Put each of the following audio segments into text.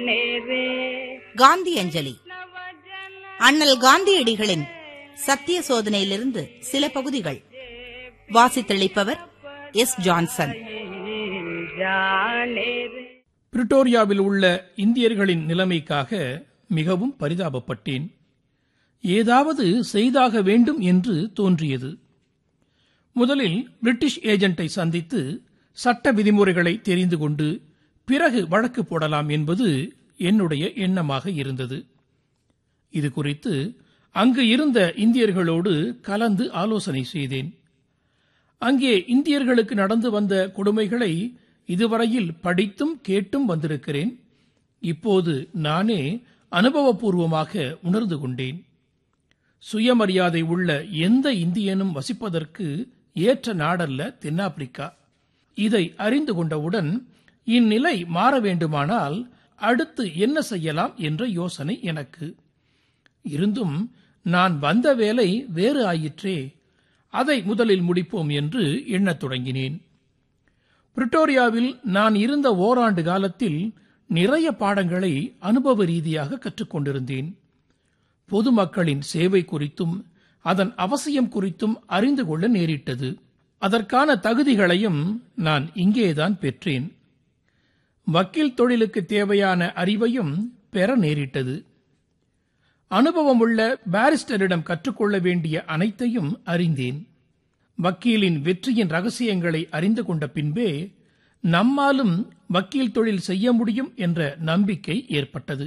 காந்தி அஞ்சலி அண்ணல் காந்தியடிகளின் சத்திய சோதனையிலிருந்து சில பகுதிகள் வாசித்தளிப்பவர் எஸ் ஜான்சன் பிரிட்டோரியாவில் உள்ள இந்தியர்களின் நிலைமைக்காக மிகவும் பரிதாபப்பட்டேன் ஏதாவது செய்தாக வேண்டும் என்று தோன்றியது முதலில் பிரிட்டிஷ் ஏஜென்ட்டை சந்தித்து சட்ட விதிமுறைகளை தெரிந்து கொண்டு பிறகு வழக்கு போடலாம் என்பது என்னுடைய எண்ணமாக இருந்தது இது குறித்து அங்கு இருந்த இந்தியர்களோடு கலந்து ஆலோசனை செய்தேன் அங்கே இந்தியர்களுக்கு நடந்து வந்த கொடுமைகளை இதுவரையில் படித்தும் கேட்டும் வந்திருக்கிறேன் இப்போது நானே அனுபவபூர்வமாக உணர்ந்து கொண்டேன் சுயமரியாதை உள்ள எந்த இந்தியனும் வசிப்பதற்கு ஏற்ற நாடல்ல தென்னாப்பிரிக்கா இதை அறிந்து கொண்டவுடன் இந்நிலை மாற வேண்டுமானால் அடுத்து என்ன செய்யலாம் என்ற யோசனை எனக்கு இருந்தும் நான் வந்த வேலை வேறு ஆயிற்றே அதை முதலில் முடிப்போம் என்று எண்ணத் தொடங்கினேன் பிரிட்டோரியாவில் நான் இருந்த ஓராண்டு காலத்தில் நிறைய பாடங்களை அனுபவ ரீதியாக கற்றுக்கொண்டிருந்தேன் பொதுமக்களின் சேவை குறித்தும் அதன் அவசியம் குறித்தும் அறிந்து கொள்ள நேரிட்டது அதற்கான தகுதிகளையும் நான் இங்கேதான் பெற்றேன் வக்கீல் தொழிலுக்கு தேவையான அறிவையும் பெற நேரிட்டது அனுபவமுள்ள பாரிஸ்டரிடம் கற்றுக்கொள்ள வேண்டிய அனைத்தையும் அறிந்தேன் வக்கீலின் வெற்றியின் ரகசியங்களை அறிந்து கொண்ட பின்பே நம்மாலும் வக்கீல் தொழில் செய்ய முடியும் என்ற நம்பிக்கை ஏற்பட்டது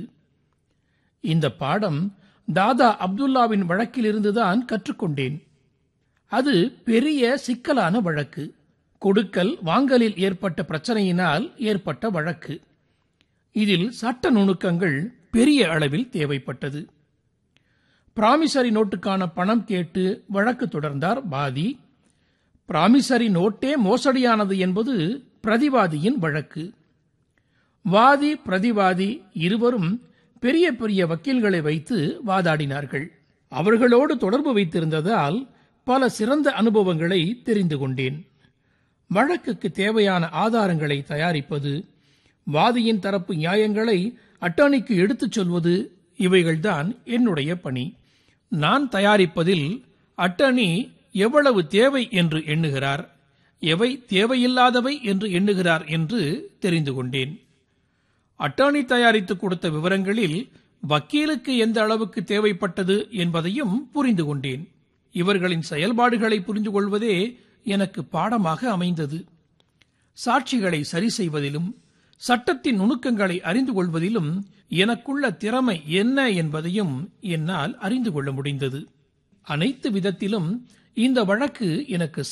இந்த பாடம் தாதா அப்துல்லாவின் வழக்கிலிருந்துதான் கற்றுக்கொண்டேன் அது பெரிய சிக்கலான வழக்கு கொடுக்கல் வாங்கலில் ஏற்பட்ட பிரச்சனையினால் ஏற்பட்ட வழக்கு இதில் சட்ட நுணுக்கங்கள் பெரிய அளவில் தேவைப்பட்டது பிராமிசரி நோட்டுக்கான பணம் கேட்டு வழக்கு தொடர்ந்தார் பாதி பிராமிசரி நோட்டே மோசடியானது என்பது பிரதிவாதியின் வழக்கு வாதி பிரதிவாதி இருவரும் பெரிய பெரிய வக்கீல்களை வைத்து வாதாடினார்கள் அவர்களோடு தொடர்பு வைத்திருந்ததால் பல சிறந்த அனுபவங்களை தெரிந்து கொண்டேன் வழக்குக்கு தேவையான ஆதாரங்களை தயாரிப்பது வாதியின் தரப்பு நியாயங்களை அட்டானிக்கு எடுத்துச் சொல்வது இவைகள்தான் என்னுடைய பணி நான் தயாரிப்பதில் அட்டர்னி எவ்வளவு தேவை என்று எண்ணுகிறார் எவை தேவையில்லாதவை என்று எண்ணுகிறார் என்று தெரிந்து கொண்டேன் அட்டார்னி தயாரித்து கொடுத்த விவரங்களில் வக்கீலுக்கு எந்த அளவுக்கு தேவைப்பட்டது என்பதையும் புரிந்து கொண்டேன் இவர்களின் செயல்பாடுகளை புரிந்து கொள்வதே எனக்கு பாடமாக அமைந்தது சாட்சிகளை சரி செய்வதிலும் சட்டத்தின் நுணுக்கங்களை அறிந்து கொள்வதிலும் எனக்குள்ள திறமை என்ன என்பதையும் என்னால் அறிந்து கொள்ள முடிந்தது அனைத்து விதத்திலும் இந்த வழக்கு எனக்கு